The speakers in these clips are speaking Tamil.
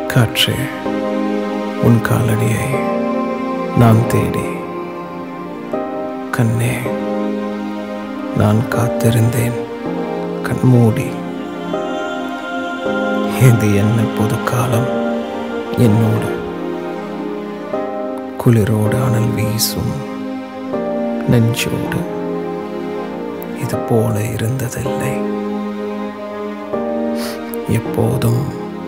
காற்றே உன் காலடியை நான் தேடி கண்ணே நான் காத்திருந்தேன் கண்மூடி இது என்ன பொது காலம் என்னோடு குளிரோடு அனல் வீசும் நெஞ்சோடு இது போல இருந்ததில்லை எப்போதும்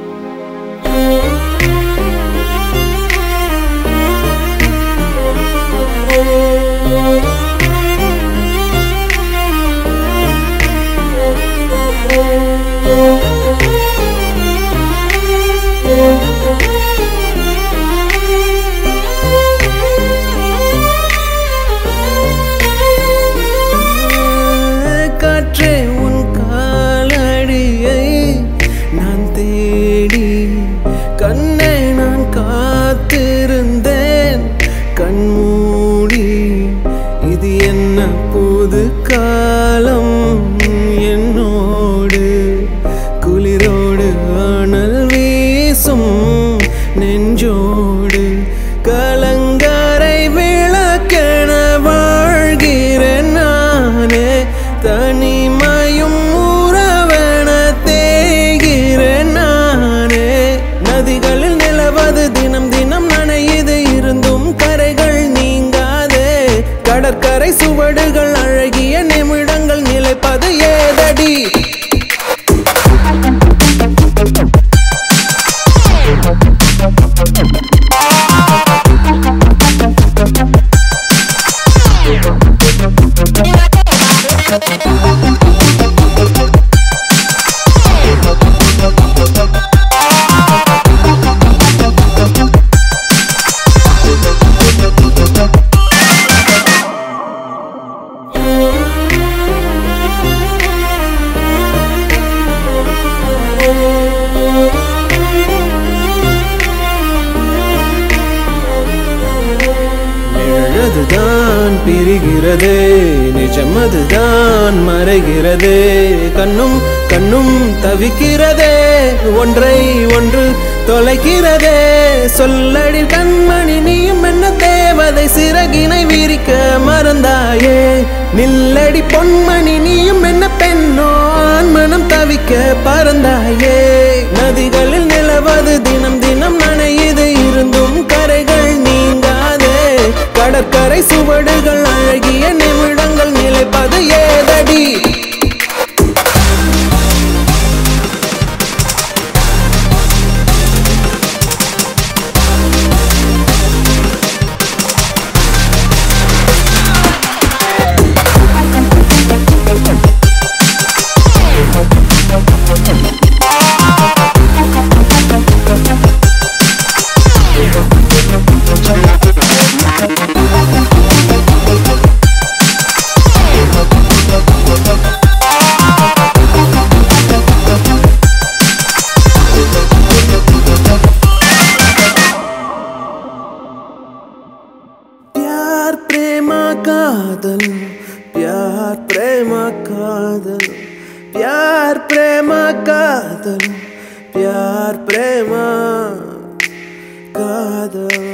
காற்றே உன் காலடியை நான் தேடி கண்ணை நான் காத்திருந்தேன் கண்மூடி இது என்ன புது காலம் என்னோடு குளிரோடு அனல் வீசும் நெஞ்சோடு கலங்கரை விளக்கென வாழ்கிறேன் நானே தனிமையும் உறவென தேய்கிறேன் நானே நதிகளில் நிலவது தினம் தினம் நனையுது இருந்தும் கரைகள் நீங்காதே கடற்கரை சுவடுகள் அழகிய நிமிடங்கள் நிலைப்பது ஏதடி நிழதுதான் பிரிகிறதே நிஜம் அதுதான் மறைகிறதே கண்ணும் கண்ணும் தவிக்கிறதே ஒன்றை ஒன்று தொலைக்கிறதே சொல்லடி கண்மணி நீயும் என்ன தேவதை சிறகினை விரிக்க மறந்தாயே நில்லடி பொன்மணி நீயும் என்ன பெண்ணோ ஆண் மனம் தவிக்க பறந்தாயே நதிகளில் நிலவது தினம் தினம் நனையுது இருந்தும் கரைகள் நீங்காதே கடற்கரை சுவடுகள் அழகிய நிமிடங்கள் நிலைப்பது ஏதடி प्यार प्रेमा कादल प्यार प्रेमा कादल प्यार प्रेमा कादल प्यार प्रेमा कादल